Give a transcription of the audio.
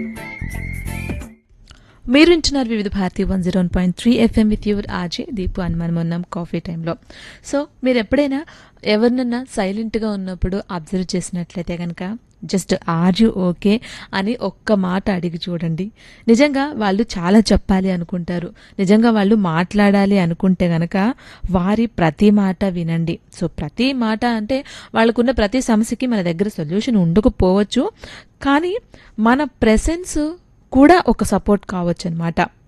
మీరు వింటున్నారు Vividh Bharati one zero point three FM with your RJ Deepu అని మనం ఉన్నాం కాఫీ టైంలో సో మీరు ఎప్పుడైనా ఎవరినన్నా సైలెంట్గా ఉన్నప్పుడు అబ్జర్వ్ చేసినట్లయితే కనుక జస్ట్ ఆర్ యు ఓకే అని ఒక్క మాట అడిగి చూడండి నిజంగా వాళ్ళు చాలా చెప్పాలి అనుకుంటారు నిజంగా వాళ్ళు మాట్లాడాలి అనుకుంటే గనక వారి ప్రతి మాట వినండి సో ప్రతి మాట అంటే వాళ్ళకున్న ప్రతి సమస్యకి మన దగ్గర సొల్యూషన్ ఉండకపోవచ్చు కానీ మన ప్రెసెన్స్ కూడా ఒక సపోర్ట్ కావచ్చు అనమాట